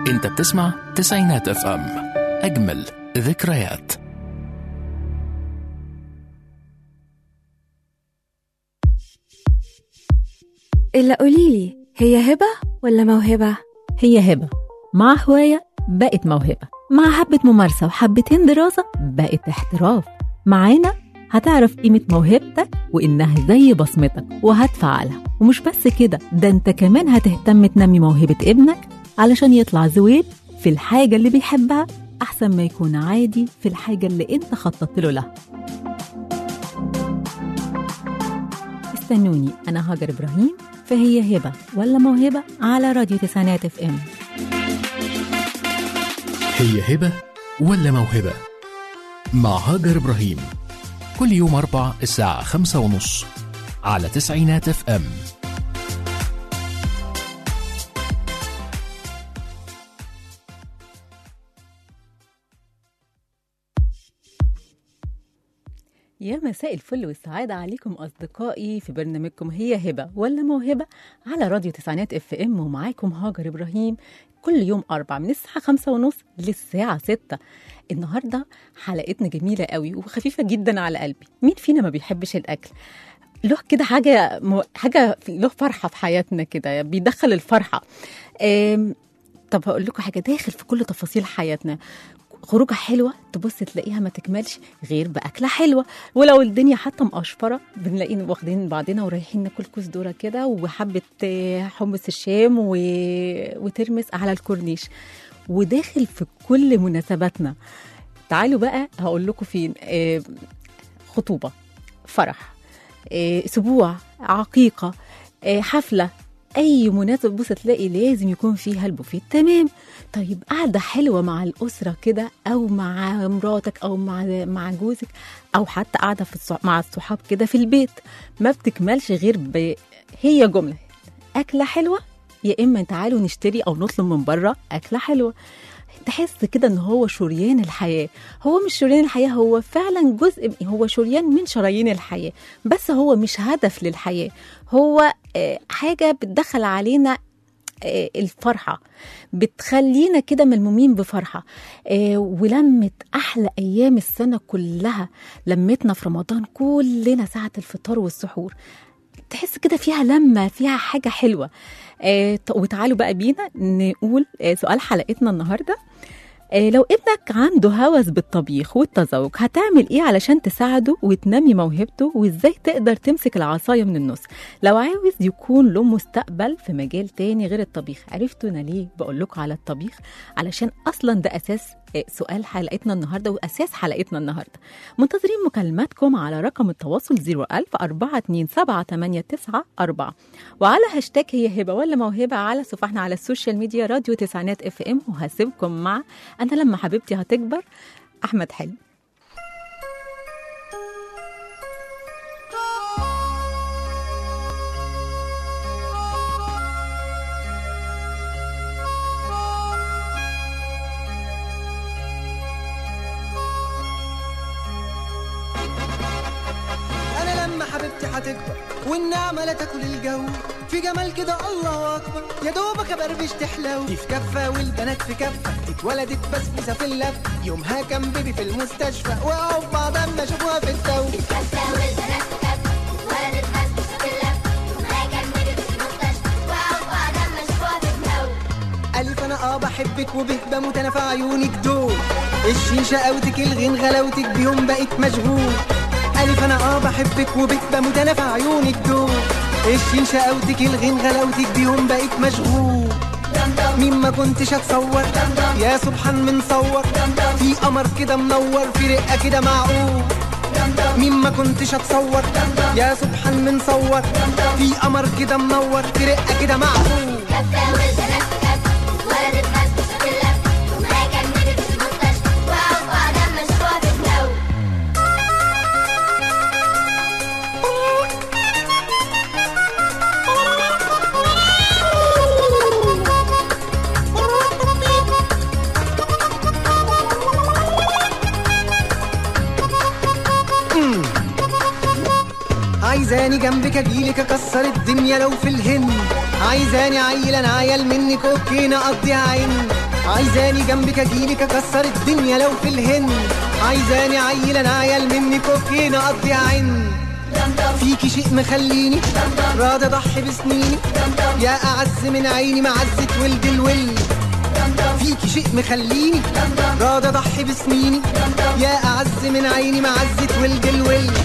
انت بتسمع تسعينات اف ام اجمل ذكريات إلا قوليلي هي هبة ولا موهبة؟ هي هبة مع هواية بقت موهبة مع حبة ممارسة وحبتين دراسة بقت احتراف معانا هتعرف قيمة موهبتك وإنها زي بصمتك وهتفعلها ومش بس كده ده انت كمان هتهتم تنمي موهبة ابنك علشان يطلع زويل في الحاجة اللي بيحبها أحسن ما يكون عادي في الحاجة اللي انت خططت له لها استنوني أنا هاجر إبراهيم فهي هبة ولا موهبة على راديو تسعينات اف ام هي هبة ولا موهبة مع هاجر إبراهيم كل يوم أربع الساعة خمسة ونص على تسعينات اف ام يا مساء الفل والسعادة عليكم أصدقائي في برنامجكم هي هبة ولا موهبة على راديو تسعينات اف ام ومعاكم هاجر إبراهيم كل يوم أربع من الساعة خمسة ونص للساعة ستة النهاردة حلقتنا جميلة قوي وخفيفة جدا على قلبي مين فينا ما بيحبش الأكل له كده حاجة م... حاجة له فرحة في حياتنا كده بيدخل الفرحة أم... طب هقول لكم حاجة داخل في كل تفاصيل حياتنا خروجه حلوه تبص تلاقيها ما تكملش غير باكله حلوه ولو الدنيا حتى مقشفره بنلاقي واخدين بعضنا ورايحين ناكل كوس ذره كده وحبه آه، حمص الشام و... وترمس على الكورنيش وداخل في كل مناسباتنا تعالوا بقى هقول لكم فين آه، خطوبه فرح آه، اسبوع عقيقه آه، حفله اي مناسبه بص تلاقي لازم يكون فيها البوفيه تمام طيب قاعده حلوه مع الاسره كده او مع مراتك او مع مع جوزك او حتى قاعده في الصح... مع الصحاب كده في البيت ما بتكملش غير ب... هي جمله اكله حلوه يا اما تعالوا نشتري او نطلب من بره اكله حلوه تحس كده ان هو شريان الحياه هو مش شريان الحياه هو فعلا جزء هو شريان من شرايين الحياه بس هو مش هدف للحياه هو آه، حاجه بتدخل علينا آه، الفرحه بتخلينا كده ملمومين بفرحه آه، ولمة احلى ايام السنه كلها لمتنا في رمضان كلنا ساعه الفطار والسحور تحس كده فيها لمه فيها حاجه حلوه آه ط- وتعالوا بقى بينا نقول آه سؤال حلقتنا النهارده آه لو ابنك عنده هوس بالطبيخ والتذوق هتعمل ايه علشان تساعده وتنمي موهبته وازاي تقدر تمسك العصايه من النص لو عاوز يكون له مستقبل في مجال تاني غير الطبيخ عرفتوا انا ليه بقول لكم على الطبيخ علشان اصلا ده اساس آه، سؤال حلقتنا النهارده واساس حلقتنا النهارده منتظرين مكالماتكم على رقم التواصل 01000 427 وعلى هاشتاج هي هبه ولا موهبه على صفحنا على السوشيال ميديا راديو تسعينات اف ام وهسيبكم مع انا لما حبيبتي هتكبر احمد حلمي انا لما حبيبتي هتكبر والنعمة لا تاكل الجو في جمال كده الله اكبر يا دوبك ابربش تحلو دي في كفة والبنات في كفة اتولدت بسبوسة في اللف يومها كان بيبي في المستشفى وقعوا في بعض اما شافوها في التو ألف أنا آه بحبك وبه بموت أنا في عيونك دول الشيشة قوتك الغين غلاوتك بيهم بقيت مشغول ألف أنا آه بحبك وبه بموت أنا في عيونك دول الشيشة قوتك الغين غلاوتك بيهم بقيت مشغول مين ما كنتش اتصور يا سبحان من صور في قمر كده منور في رقة كده معقول مين ما كنتش اتصور يا سبحان من صور في قمر كده منور في رقة كده معقول عايزاني جنبك اجيلك اكسر الدنيا لو في الهند عايزاني عيل انا عيل منك اوكي نقضيها عين عايزاني جنبك اجيلك اكسر الدنيا لو في الهند عايزاني عيل انا عيال منك وفين اقضي عين فيكي شيء مخليني راضي اضحي بسنيني يا اعز من عيني معزة ولد الولد فيكي شيء مخليني راضي اضحي بسنيني يا اعز من عيني معزة ولد الولد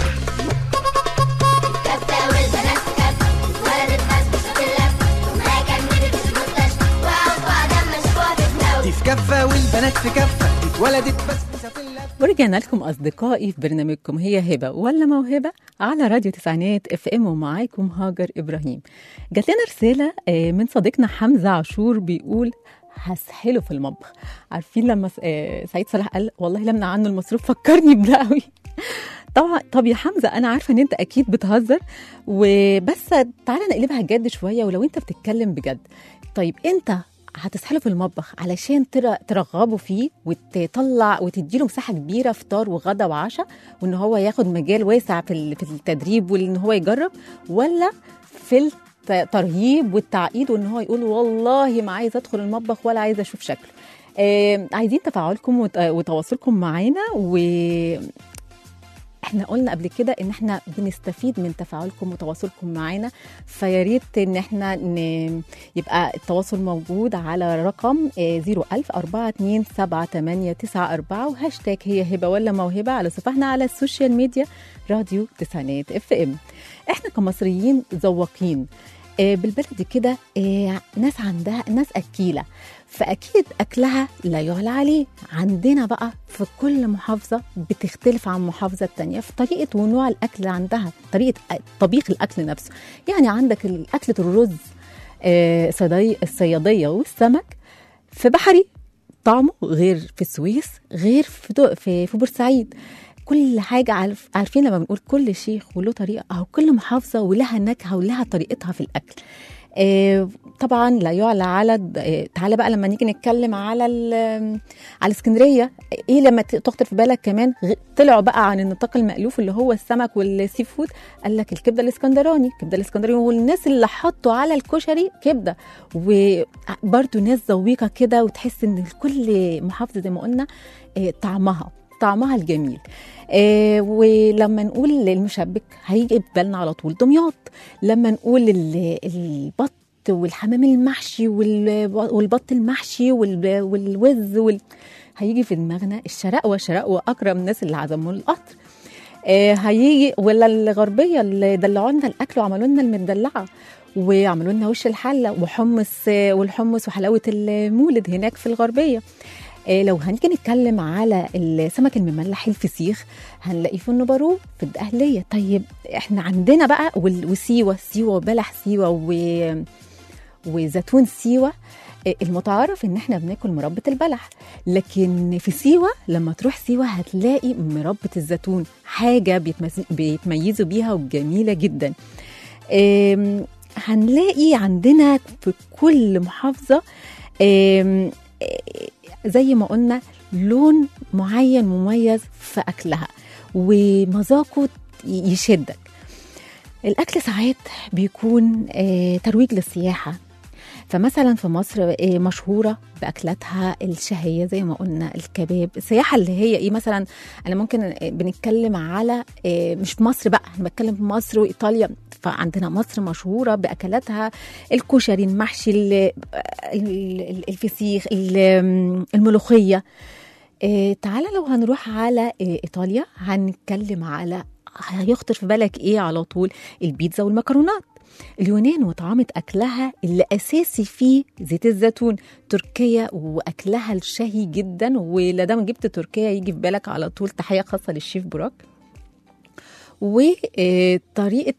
كفة والبنات كفة ولدت بس في اللف ما كملت المستشفى وعوض دم مشفوع في النوم دي في كفة والبنات في كفة اتولدت بس في اللف ورجعنا لكم أصدقائي في برنامجكم هي هبة ولا موهبة على راديو تسعينات اف ام ومعاكم هاجر إبراهيم جات لنا رسالة آه، من صديقنا حمزة عاشور بيقول هسحله في المطبخ عارفين لما س- آه، سعيد صلاح قال والله لمنع عنه المصروف فكرني بده قوي طبعا طب يا حمزه انا عارفه ان انت اكيد بتهزر وبس تعالى نقلبها جد شويه ولو انت بتتكلم بجد طيب انت هتسحله في المطبخ علشان تر- ترغبه فيه وتطلع وتديله مساحه كبيره فطار وغدا وعشاء وان هو ياخد مجال واسع في ال- في التدريب وان هو يجرب ولا في الترهيب والتعقيد وان هو يقول والله ما عايز ادخل المطبخ ولا عايز اشوف شكله آه عايزين تفاعلكم وت- وتواصلكم معانا و احنا قلنا قبل كده ان احنا بنستفيد من تفاعلكم وتواصلكم معانا فيا ريت ان احنا ن... يبقى التواصل موجود على رقم آه، 01000 427 وهاشتاج هي هبه ولا موهبه على صفحنا على السوشيال ميديا راديو تسعينات اف ام احنا كمصريين ذواقين آه، بالبلدي كده آه، ناس عندها ناس اكيله فاكيد اكلها لا يعلى عليه عندنا بقى في كل محافظه بتختلف عن محافظه التانية في طريقه ونوع الاكل اللي عندها طريقه طبيخ الاكل نفسه يعني عندك ال- اكله الرز آه، صيدي- الصياديه والسمك في بحري طعمه غير في السويس غير في دو في, في بورسعيد كل حاجة عارف عارفين لما بنقول كل شيخ وله طريقة أو كل محافظة ولها نكهة ولها طريقتها في الأكل آه، طبعا لا يعلى على الد- آه، تعالى بقى لما نيجي نتكلم على ال- على اسكندريه ايه لما ت- تخطر في بالك كمان غ- طلعوا بقى عن النطاق المألوف اللي هو السمك والسي فود قال لك الكبده الاسكندراني الكبده الاسكندراني والناس اللي حطوا على الكشري كبده وبرده ناس ذويقه كده وتحس ان كل محافظه زي ما قلنا آه، طعمها طعمها الجميل آه ولما نقول المشبك هيجي في بالنا على طول دمياط لما نقول ال- البط والحمام المحشي وال- والبط المحشي وال- والوز وال... هيجي في دماغنا الشرقوه شرقوه اكرم الناس اللي عزموا القطر آه هيجي ولا الغربيه اللي دلعوا لنا الاكل وعملوا لنا المدلعه وعملوا لنا وش الحله وحمص آه، والحمص وحلاوه المولد هناك في الغربيه آه، لو هنيجي نتكلم على السمك المملح الفسيخ هنلاقيه في النبارو في الدقهلية طيب احنا عندنا بقى وال- وسيوة سيوة وبلح سيوة و... وزيتون سيوة آه، المتعارف ان احنا بناكل مربى البلح لكن في سيوة لما تروح سيوة هتلاقي مربى الزيتون حاجة بيتمز... بيتميزوا بيها وجميلة جدا آم، هنلاقي عندنا في كل محافظة آم، آه، زي ما قلنا لون معين مميز في أكلها ومذاقه يشدك الأكل ساعات بيكون آه، ترويج للسياحة فمثلا في مصر آه، مشهورة بأكلاتها الشهية زي ما قلنا الكباب السياحة اللي هي إيه مثلا أنا ممكن آه، بنتكلم على آه، مش في مصر بقى أنا بتكلم في مصر وإيطاليا فعندنا مصر مشهورة بأكلاتها الكشري المحشي ال- ال- الفسيخ ال- الملوخية آه، تعالى لو هنروح على آه، إيطاليا هنتكلم على هيخطر في بالك إيه على طول البيتزا والمكرونات اليونان وطعامة أكلها اللي أساسي فيه زيت الزيتون تركيا وأكلها الشهي جدا ولدام جبت تركيا يجي في بالك على طول تحية خاصة للشيف براك وطريقة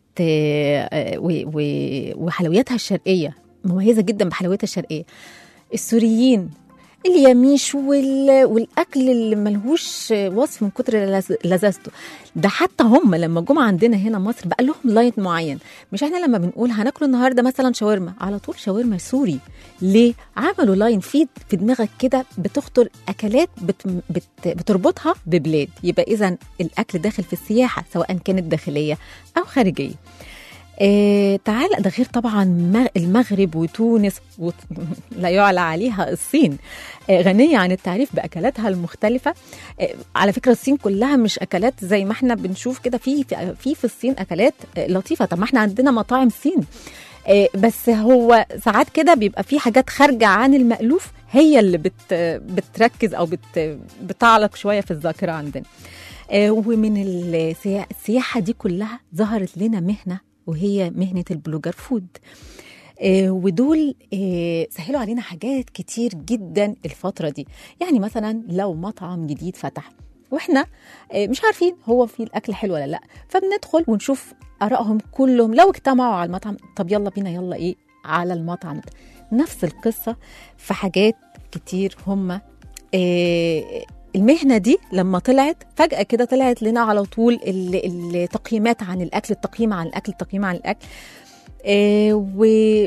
وحلوياتها الشرقية مميزة جدا بحلوياتها الشرقية السوريين اليميش وال... والاكل اللي ملهوش وصف من كتر لز- لذاذته ده حتى هم لما جم عندنا هنا مصر بقى لهم لاين معين مش احنا لما بنقول هناكل النهارده مثلا شاورما على طول شاورما سوري ليه عملوا لاين في في دماغك كده بتخطر اكلات بت... بت... بتربطها ببلاد يبقى اذا الاكل داخل في السياحه سواء كانت داخليه او خارجيه آه تعال ده غير طبعا مغ- المغرب وتونس وت... لا يعلى عليها الصين آه غنيه عن التعريف باكلاتها المختلفه آه على فكره الصين كلها مش اكلات زي ما احنا بنشوف كده في في في, في الصين اكلات آه لطيفه طب ما احنا عندنا مطاعم صين آه، بس هو ساعات كده بيبقى في حاجات خارجه عن المألوف هي اللي بت بتركز او بت بتعلق شويه في الذاكره عندنا آه، ومن السيا- السياحه دي كلها ظهرت لنا مهنه وهي مهنه البلوجر فود آه، ودول آه، سهلوا علينا حاجات كتير جدا الفتره دي يعني مثلا لو مطعم جديد فتح واحنا آه، مش عارفين هو فيه الاكل حلو ولا لا فبندخل ونشوف ارائهم كلهم لو اجتمعوا على المطعم طب يلا بينا يلا ايه على المطعم ده نفس القصه في حاجات كتير هم آه، المهنه دي لما طلعت فجاه كده طلعت لنا على طول ال- التقييمات عن الاكل التقييم عن الاكل التقييم عن الاكل آه، و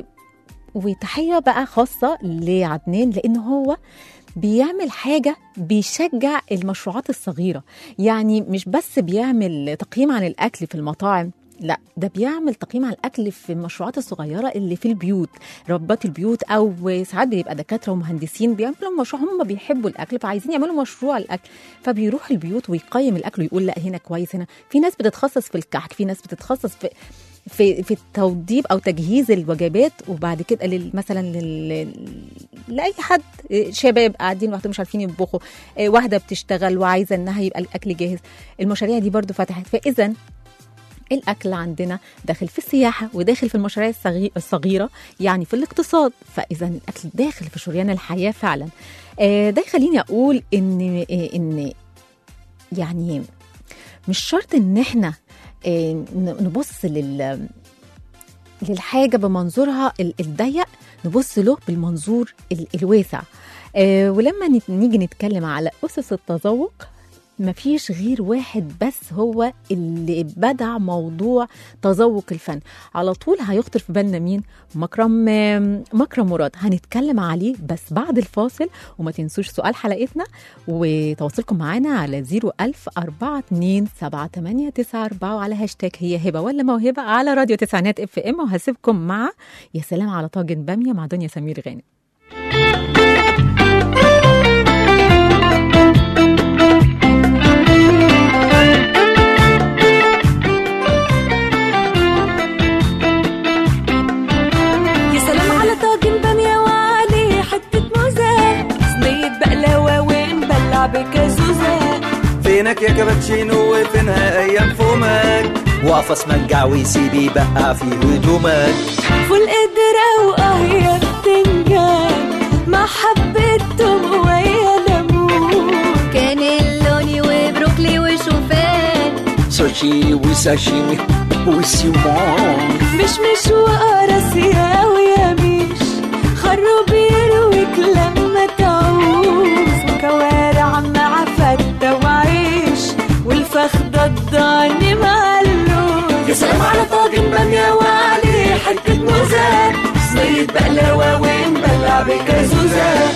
وتحيه بقى خاصه لعدنان لان هو بيعمل حاجه بيشجع المشروعات الصغيره يعني مش بس بيعمل تقييم عن الاكل في المطاعم لا ده بيعمل تقييم على الاكل في المشروعات الصغيره اللي في البيوت ربات البيوت او ساعات بيبقى دكاتره ومهندسين بيعملوا مشروع هم بيحبوا الاكل فعايزين يعملوا مشروع الاكل فبيروح البيوت ويقيم الاكل ويقول لا هنا كويس هنا في ناس بتتخصص في الكحك في ناس بتتخصص في في في التوضيب او تجهيز الوجبات وبعد كده لل مثلا لل... لاي حد إيه، شباب قاعدين لوحدهم مش عارفين يطبخوا إيه، واحده بتشتغل وعايزه انها يبقى الاكل جاهز المشاريع دي برضو فتحت فاذا الاكل عندنا داخل في السياحه وداخل في المشاريع الصغي- الصغيره يعني في الاقتصاد فاذا الاكل داخل في شريان الحياه فعلا آه، ده يخليني اقول ان آه، ان يعني مش شرط ان احنا آه، ن- نبص لل للحاجه بمنظورها ال- الضيق نبص له بالمنظور ال- الواسع آه، ولما نت- نيجي نتكلم على اسس التذوق مفيش غير واحد بس هو اللي بدع موضوع تذوق الفن على طول هيخطر في بالنا مين مكرم مكرم مراد هنتكلم عليه بس بعد الفاصل وما تنسوش سؤال حلقتنا وتواصلكم معانا على 01000 42 7894 وعلى هاشتاج هي هبه ولا موهبه على راديو تسعينات اف ام وهسيبكم مع يا سلام على طاجن باميه مع دنيا سمير غانم يا سلام على طاجن بامية وعليه حتة موزة صينية بقلاوة ونبلع بكازوزة فينك يا كابتشينو وفينها ايام فمك وقفص منجع ويسيب يبقع في هدومك فول قدرة واه يا بتنجان مع حبة توم ويا ليمون كان اللوني وبروكلي وشوفان سوشي وساشيمي وسيمون مش مش وقراصية ويا ميش خروب يرويك لما تعوز وكوارع مع فتة وعيش والفخدة الضاني مع اللوز يا سلام على طاجن بامية وعليه حتة موزة صينية بقلاوة ونبلع بكازوزة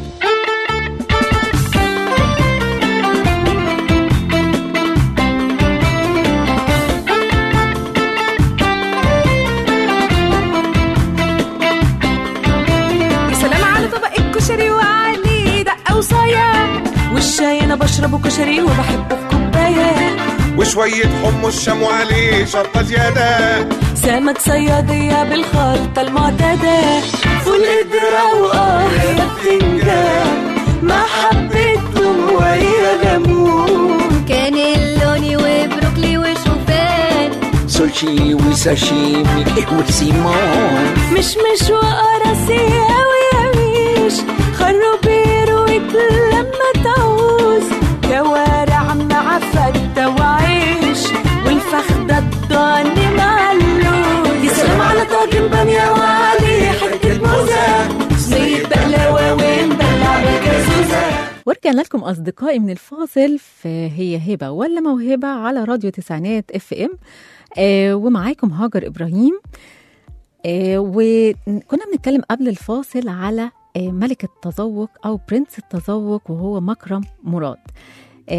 يا سلام على طبق الكشري وعليه دقة وصايا والشاي انا بشربه كشري وبحبه في كوبايه وشوية حمص شام وعليه شطة زيادة سمك صيادية بالخلطة المعتادة فول قدرة وآه يا بتنجان مع حبة توم ويا ليمون كان اللوني وبروكلي وشوفان سوشي وساشيمي وسيمون مش مش وقراصية ويا ميش خروب يرويك لما تعوز كوارع مع فتة وعيش والفخدة الضاني مع اللوز يا سلام على طاجن بامية وعليه حتة موزة صينية بقلاوة ونبلع بكازوزة ورجعنا لكم أصدقائي من الفاصل في هي هبة ولا موهبة على راديو تسعينات اف ام آه ومعاكم هاجر إبراهيم آه وكنا بنتكلم قبل الفاصل على آه ملك التذوق أو برنس التذوق وهو مكرم مراد آه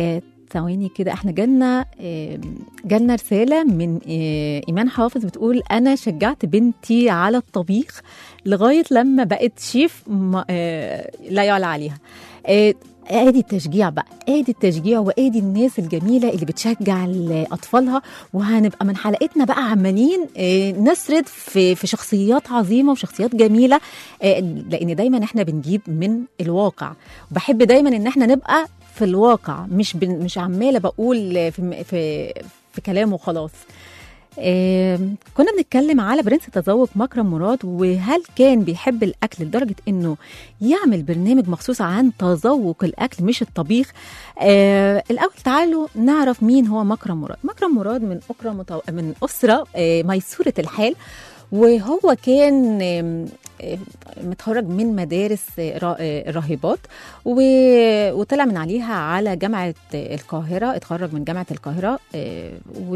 ثواني كده احنا جالنا آه، جالنا رساله من آه، ايمان حافظ بتقول انا شجعت بنتي على الطبيخ لغايه لما بقت شيف ما- آه، لا يعلى عليها آه، ادي التشجيع بقى ادي التشجيع وادي الناس الجميله اللي بتشجع ال- اطفالها وهنبقى من حلقتنا بقى عمالين آه، نسرد في في شخصيات عظيمه وشخصيات جميله آه، لان دايما احنا بنجيب من الواقع وبحب دايما ان احنا نبقى في الواقع مش بن مش عماله بقول في في في كلام وخلاص آم، كنا بنتكلم على برنس التذوق مكرم مراد وهل كان بيحب الاكل لدرجه انه يعمل برنامج مخصوص عن تذوق الاكل مش الطبيخ آه الاول تعالوا نعرف مين هو مكرم مراد مكرم مراد من أكرة متو... من اسره آه ميسوره الحال وهو كان آم، آه، متخرج من مدارس آه، را- آه، الراهبات و- وطلع من عليها على جامعة القاهرة اتخرج من جامعة القاهرة آه، و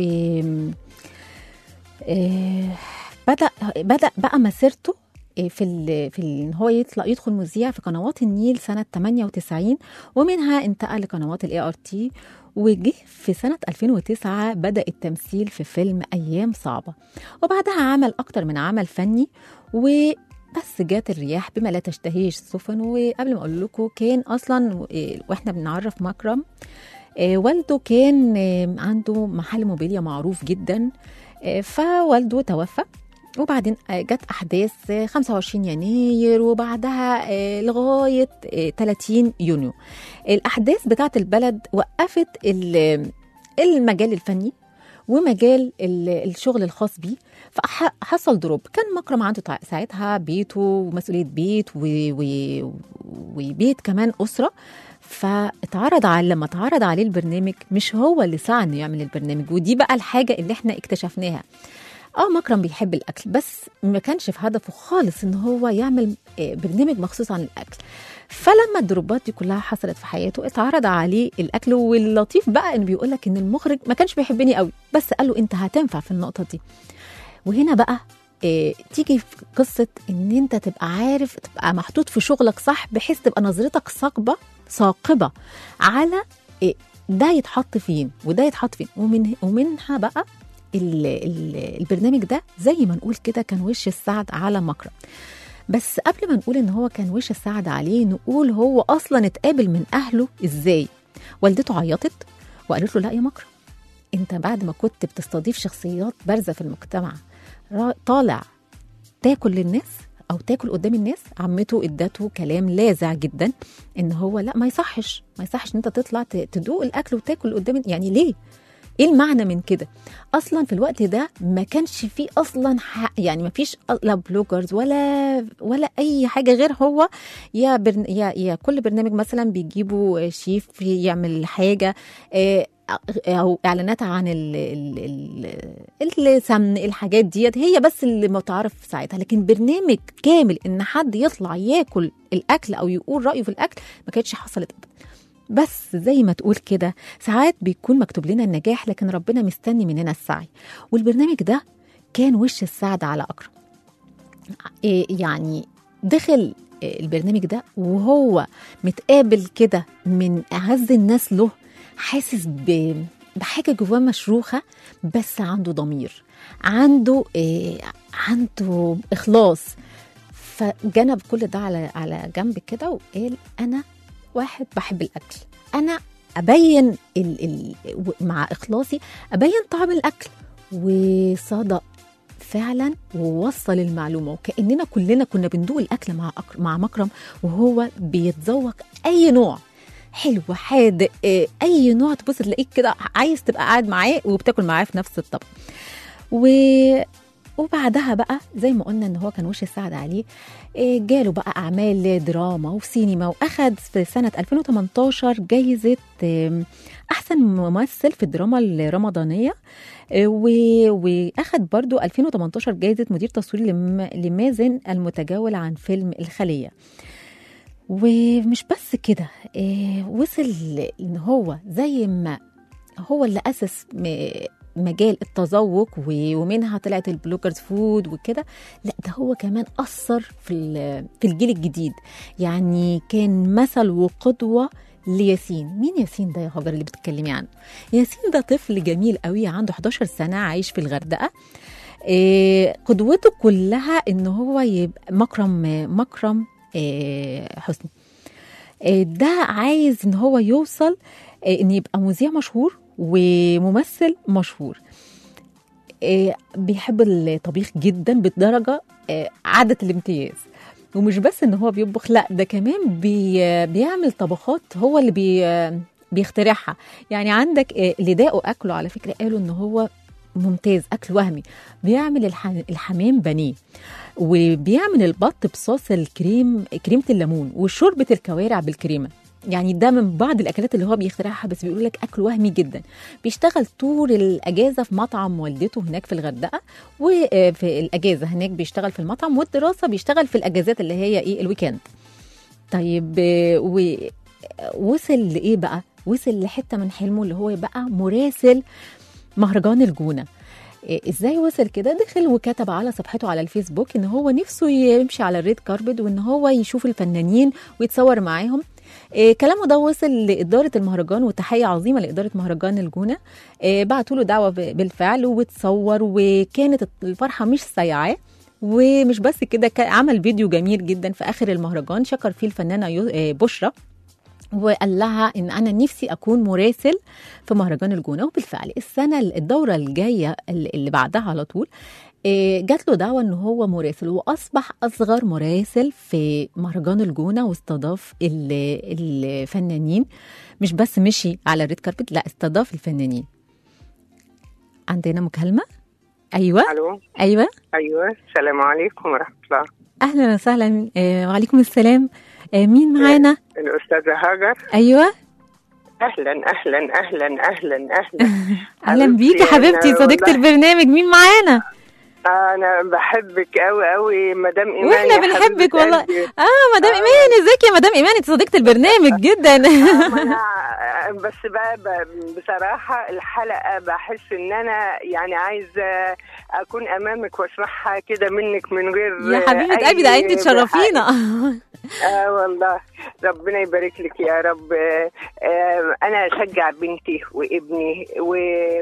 آه، بدأ بدأ بقى مسيرته آه، في ال في ال ان هو يطلع يدخل مذيع في قنوات النيل سنه 98 ومنها انتقل لقنوات الاي ار تي وجه في سنة 2009 بدأ التمثيل في فيلم أيام صعبة وبعدها عمل أكتر من عمل فني وبس جات الرياح بما لا تشتهيش السفن وقبل ما أقول لكم كان أصلا آه، وإحنا بنعرف مكرم آه، والده كان آه، عنده محل موبيليا معروف جدا آه، فوالده توفى وبعدين آه، جت احداث آه، 25 يناير وبعدها آه، لغايه آه، 30 يونيو الاحداث بتاعت البلد وقفت ال- المجال الفني ومجال ال- الشغل الخاص بيه فحصل دروب كان مكرم عنده تع- ساعتها بيته ومسؤوليه بيت و... و... وبيت كمان اسره فاتعرض على لما اتعرض عليه البرنامج مش هو اللي سعى انه يعمل البرنامج ودي بقى الحاجه اللي احنا اكتشفناها اه مكرم بيحب الاكل بس ما كانش في هدفه خالص ان هو يعمل آه، برنامج مخصوص عن الاكل فلما الدروبات دي كلها حصلت في حياته اتعرض عليه الاكل واللطيف بقى انه بيقول لك ان المخرج ما كانش بيحبني قوي بس قال له انت هتنفع في النقطه دي وهنا بقى إيه تيجي في قصه ان انت تبقى عارف تبقى محطوط في شغلك صح بحيث تبقى نظرتك ثاقبه ثاقبه على إيه ده يتحط فين وده يتحط فين ومن ومنها بقى ال ال البرنامج ده زي ما نقول كده كان وش السعد على مكرم بس قبل ما نقول ان هو كان وش السعد عليه نقول هو اصلا اتقابل من اهله ازاي والدته عيطت وقالت له لا يا مكرم انت بعد ما كنت بتستضيف شخصيات بارزه في المجتمع را- طالع تاكل للناس او تاكل قدام الناس عمته ادته كلام لاذع جدا ان هو لا ما يصحش ما يصحش ان انت تطلع ت- تدوق الاكل وتاكل قدام يعني ليه ايه المعنى من كده اصلا في الوقت ده ما كانش فيه اصلا ح- يعني ما فيش لا بلوجرز ولا ولا اي حاجه غير هو يا برن يا يا كل برنامج مثلا بيجيبوا شيف يعمل حاجه آه، او اعلانات عن ال ال السمن الحاجات ديت هي بس اللي متعرف ساعتها لكن برنامج كامل ان حد يطلع ياكل الاكل او يقول رايه في الاكل ما كانتش حصلت ابدا بس زي ما تقول كده ساعات بيكون مكتوب لنا النجاح لكن ربنا مستني مننا السعي والبرنامج ده كان وش السعد على اكرم إيه يعني دخل البرنامج ده وهو متقابل كده من اعز الناس له حاسس ب بحاجه جواه مشروخه بس عنده ضمير عنده إيه عنده اخلاص فجنب كل ده على على جنب كده وقال انا واحد بحب الاكل انا ابين ال ال مع اخلاصي ابين طعم الاكل وصدق فعلا ووصل المعلومه وكاننا كلنا كنا بندوق الاكل مع أكر مع مكرم وهو بيتذوق اي نوع حلو حادق آه، اي نوع تبص تلاقيك كده عايز تبقى قاعد معاه وبتاكل معاه في نفس الطبق و وبعدها بقى زي ما قلنا ان هو كان وش السعد عليه إيه، جاله بقى اعمال دراما وسينما واخد في سنه 2018 جايزه آم، احسن ممثل في الدراما الرمضانيه إيه، و- واخد برضو 2018 جايزه مدير تصوير لم- لمازن المتجول عن فيلم الخليه ومش بس كده إيه، وصل ان هو زي ما هو اللي اسس م- مجال التذوق و- ومنها طلعت البلوجرز فود وكده لا ده هو كمان اثر في ال- في الجيل الجديد يعني كان مثل وقدوه لياسين مين ياسين ده يا هاجر اللي بتتكلمي عنه ياسين ده طفل جميل قوي عنده 11 سنه عايش في الغردقه إيه، قدوته كلها ان هو يبقى مكرم مكرم إيه، حسني إيه، ده عايز ان هو يوصل إيه، ان يبقى مذيع مشهور وممثل مشهور إيه، بيحب الطبيخ جدا بالدرجه إيه، عادة الامتياز ومش بس ان هو بيطبخ لا ده كمان بي بيعمل طبخات هو اللي بي بيخترعها يعني عندك إيه، اللي داقوا اكله على فكره قالوا ان هو ممتاز اكل وهمي بيعمل الح- الحمام بانيه وبيعمل البط بصوص الكريم كريمه الليمون وشوربه الكوارع بالكريمه يعني ده من بعض الاكلات اللي هو بيخترعها بس بيقول لك اكل وهمي جدا بيشتغل طول الاجازه في مطعم والدته هناك في الغردقه وفي الاجازه هناك بيشتغل في المطعم والدراسه بيشتغل في الاجازات اللي هي ايه الويكند طيب آه، و وصل لايه بقى وصل لحته من حلمه اللي هو يبقى مراسل مهرجان الجونه إيه، ازاي وصل كده دخل وكتب على صفحته على الفيسبوك ان هو نفسه يمشي على الريد كاربت وان هو يشوف الفنانين ويتصور معاهم إيه كلامه ده وصل لإدارة المهرجان وتحية عظيمة لإدارة مهرجان الجونة إيه بعتوا له دعوة ب- بالفعل وتصور وكانت الفرحة مش سايعاه ومش بس كده كان عمل فيديو جميل جدا في آخر المهرجان شكر فيه الفنانة يو- إيه، بشرى وقال لها ان انا نفسي اكون مراسل في مهرجان الجونه وبالفعل السنه الدوره الجايه اللي اللي بعدها على طول إيه، جات له دعوه ان هو مراسل واصبح اصغر مراسل في مهرجان الجونه واستضاف ال- الفنانين مش بس مشي على الريد كاربت لا استضاف الفنانين عندنا مكالمه ايوه الو ايوه ايوه السلام عليكم ورحمه الله اهلا وسهلا إيه، وعليكم السلام إيه، مين معانا الاستاذه هاجر ايوه اهلا اهلا اهلا اهلا اهلا اهلا بيكي حبيبتي، حبيبتي أنا صديقه والله- البرنامج مين معانا انا بحبك قوي قوي مدام ايمان واحنا يا بنحبك حبيبة والله قلبي. اه مدام ايمان ازيك يا مدام ايمان انت صديقه البرنامج جدا ما أنا بس بقى ب- بصراحة الحلقة بحس إن أنا يعني عايزة أكون أمامك وأسمعها كده منك من غير يا حبيبه أي قلبي ده انت تشرفينا آه والله ربنا يبارك لك يا رب آه آه أنا أشجع بنتي وابني و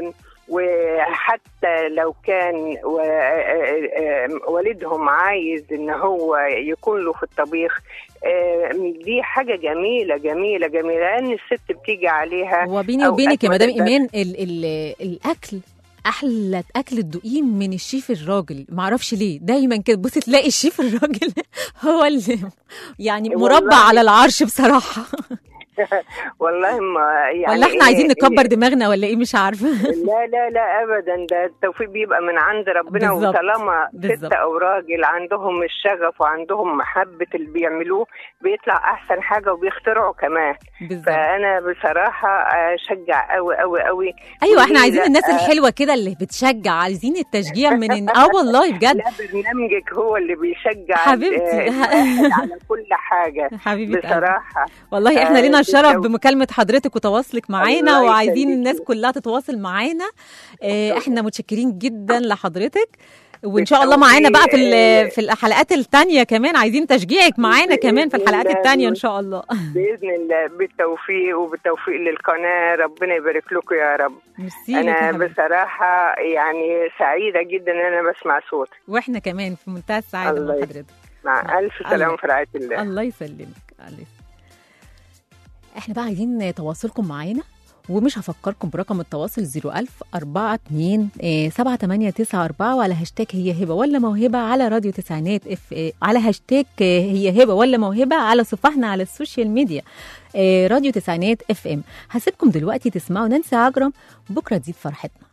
وحتى لو كان و- آه، آه، والدهم عايز ان هو يكون له في الطبيخ آه، دي حاجه جميله جميله جميله لان الست بتيجي عليها وبيني أوقات وبينك يا ما مدام تقدرش. ايمان ال ال الاكل احلى اكل الدقيق من الشيف الراجل معرفش ليه دايما كده بصي تلاقي الشيف الراجل هو اللي يعني والله. مربع على العرش بصراحه والله ما يعني ولا احنا إيه- عايزين نكبر إيه- دماغنا ولا ايه مش عارفه لا لا لا ابدا ده التوفيق بيبقى من عند ربنا بالظبط، وطالما ست بالظبط. او راجل عندهم الشغف وعندهم محبه اللي بيعملوه بيطلع احسن حاجه وبيخترعوا كمان بالظبط فانا بصراحه اشجع قوي قوي قوي ايوه احنا وليه عايزين لا؟ الناس الحلوه كده اللي بتشجع عايزين التشجيع من اه والله بجد لا برنامجك هو اللي بيشجع حبيبتي. آه، الواحد على كل حاجه حبيبه قلبي. بصراحه والله احنا آه، لينا الشرف بالتو- بمكالمه حضرتك وتواصلك معانا الله وعايزين يخليكي. الناس كلها تتواصل معانا اه احنا متشكرين جدا لحضرتك وان شاء الله بالتوفيق. معانا بقى في آه، ال- في الحلقات التانية كمان عايزين تشجيعك معانا كمان في بإذن الحلقات الله. التانية ان شاء الله باذن الله بالتوفيق وبالتوفيق للقناه ربنا يبارك لكم يا رب ميرسي لك يا انا حبيبتي. بصراحه يعني سعيده جدا ان انا بسمع صوتك واحنا كمان في منتهى السعاده الله مع يس- حضرتك مع الف سلامه الله. في رعايه الله الله يسلمك الله يسلمك. احنا بقى عايزين تواصلكم معانا ومش هفكركم برقم التواصل 01000 42 7894 وعلى هاشتاج هي هبه ولا موهبه على راديو تسعينات اف آه، على هاشتاج آه، هي هبه ولا موهبه على صفحنا على السوشيال ميديا آه، راديو تسعينات اف ام هسيبكم دلوقتي تسمعوا نانسي عجرم بكره تزيد فرحتنا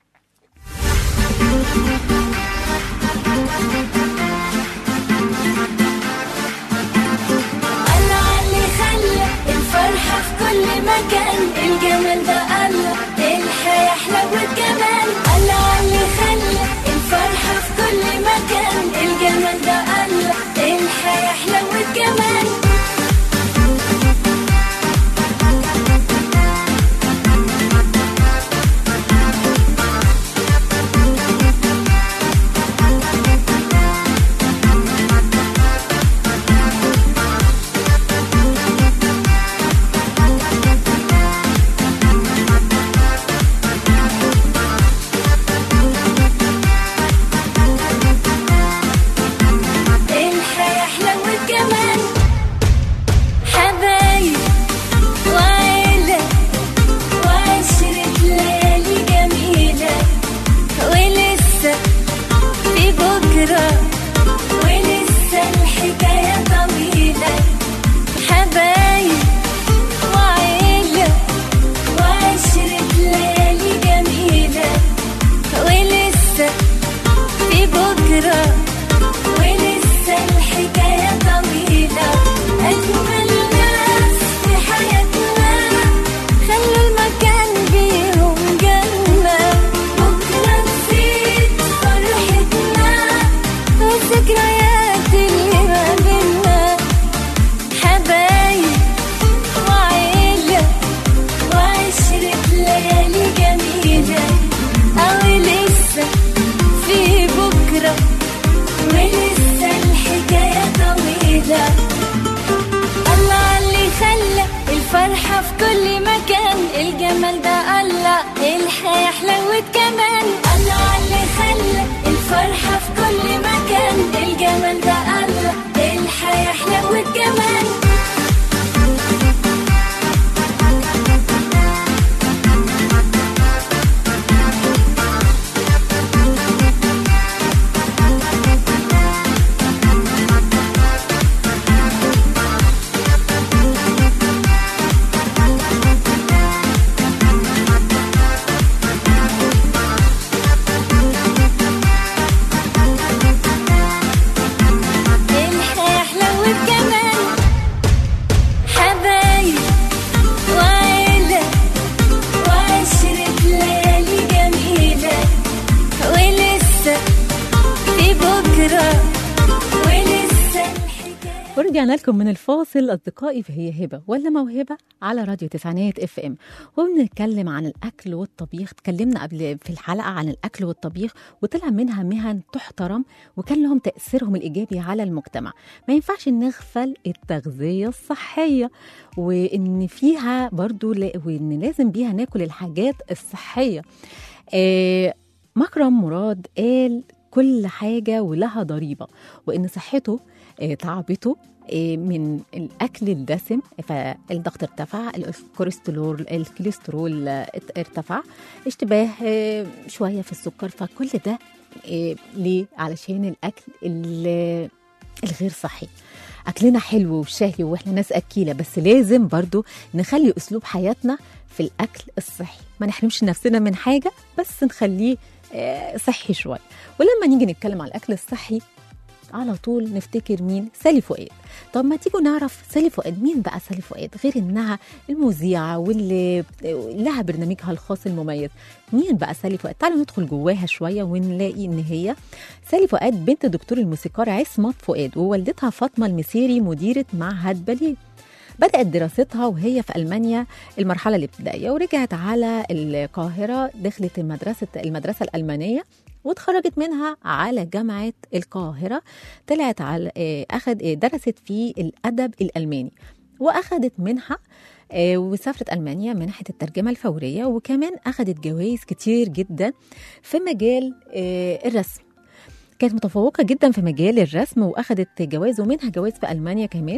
الله اللي خلى الفرحة في كل مكان الجمال ده الله الحياة حلوة جمال الله اللي خلى الفرحة في كل مكان الجمال ده الله الحياة حلوة جمال وبجمال حبايب وعيلة وعشرة ليالي جميلة ولسه في بكرة ولسه الحكاية ورجعنا لكم من الفاصل اصدقائي فهي هبه ولا موهبه على راديو تسعينات اف ام وبنتكلم عن الاكل والطبيخ اتكلمنا قبل في الحلقه عن الاكل والطبيخ وطلع منها مهن تحترم وكان لهم تاثيرهم الايجابي على المجتمع ما ينفعش نغفل التغذيه الصحيه وان فيها برضو لا- وان لازم بيها ناكل الحاجات الصحيه آه مكرم مراد قال كل حاجة ولها ضريبة وإن صحته آه، تعبته آه، من الأكل الدسم فالضغط ارتفع الكوليسترول الكوليسترول آه، ات- ارتفع اشتباه آه، شوية في السكر فكل ده آه، ليه؟ علشان الأكل ال- الغير صحي أكلنا حلو وشهي وإحنا ناس أكيلة بس لازم برضو نخلي أسلوب حياتنا في الأكل الصحي ما نحرمش نفسنا من حاجة بس نخليه آه، صحي شوية ولما نيجي نتكلم على الأكل الصحي على طول نفتكر مين سالي فؤاد طب ما تيجوا نعرف سالي فؤاد مين بقى سالي فؤاد غير انها المذيعه واللي لها برنامجها الخاص المميز مين بقى سالي فؤاد تعالوا ندخل جواها شويه ونلاقي ان هي سالي فؤاد بنت دكتور الموسيقار عصمت فؤاد ووالدتها فاطمه المسيري مديره معهد باليه بدأت دراستها وهي في ألمانيا المرحلة الابتدائية ورجعت على القاهرة دخلت المدرسة المدرسة الألمانية واتخرجت منها على جامعة القاهرة طلعت على آه، أخد آه، درست في الأدب الألماني وأخدت منحة آه، وسافرت ألمانيا منحة الترجمة الفورية وكمان أخدت جوائز كتير جدا في مجال آه، الرسم كانت متفوقة جدا في مجال الرسم وأخدت جوائز ومنها جوائز في ألمانيا كمان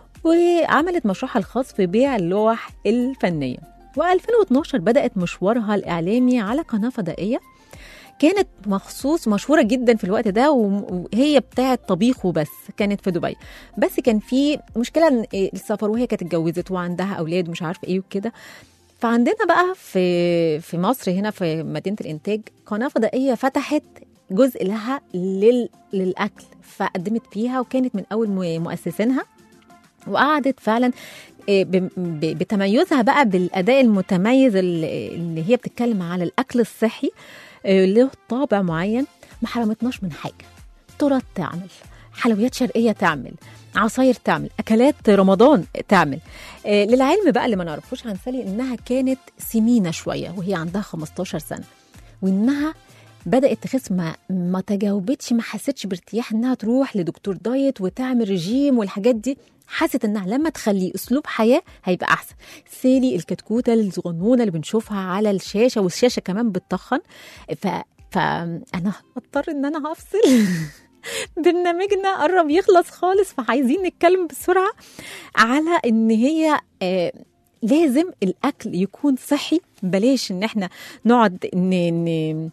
وعملت مشروعها الخاص في بيع اللوح الفنية و2012 بدأت مشوارها الإعلامي على قناة فضائية كانت مخصوص مشهورة جدا في الوقت ده وم- وهي بتاعة طبيخ وبس كانت في دبي بس كان في مشكلة إن إيه السفر وهي كانت اتجوزت وعندها أولاد ومش عارفة إيه وكده فعندنا بقى في في مصر هنا في مدينة الإنتاج قناة فضائية فتحت جزء لها لل للأكل فقدمت فيها وكانت من أول مو- مؤسسينها وقعدت فعلا إيه، ب- ب- بتميزها بقى بالاداء المتميز اللي اللي هي بتتكلم على الاكل الصحي إيه، له طابع معين ما حرمتناش من حاجه ترى تعمل حلويات شرقيه تعمل عصاير تعمل اكلات رمضان تعمل إيه، للعلم بقى اللي ما نعرفوش عن سالي انها كانت سمينه شويه وهي عندها 15 سنه وانها بدات تخس ما ما تجاوبتش ما حستش بارتياح انها تروح لدكتور دايت وتعمل رجيم والحاجات دي حست انها لما تخليه اسلوب حياه هيبقى احسن سالي الكتكوته الصغنونه اللي بنشوفها على الشاشه والشاشه كمان بتطخن ف فانا هضطر ان انا هفصل برنامجنا قرب يخلص خالص فعايزين نتكلم بسرعه على ان هي آه لازم الاكل يكون صحي بلاش ان احنا نقعد ن... ن...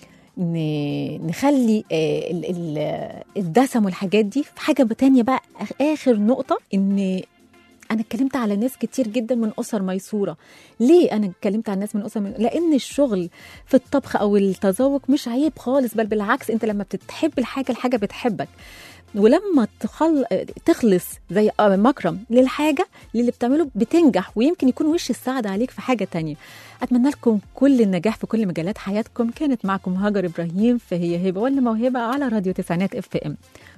ن- نخلي آه، ال- ال- الدسم والحاجات دي في حاجه تانية بقى آخ- اخر نقطه ان انا اتكلمت على ناس كتير جدا من اسر ميسوره ليه انا اتكلمت على ناس من اسر من... لان الشغل في الطبخ او التذوق مش عيب خالص بل بالعكس انت لما بتحب الحاجه الحاجه بتحبك ولما تخل... تخلص زي آه، مكرم للحاجه للي بتعمله بتنجح ويمكن يكون وش السعد عليك في حاجه تانية اتمنى لكم كل النجاح في كل مجالات حياتكم كانت معكم هاجر ابراهيم فهي هبه ولا موهبه على راديو تسعينات اف ام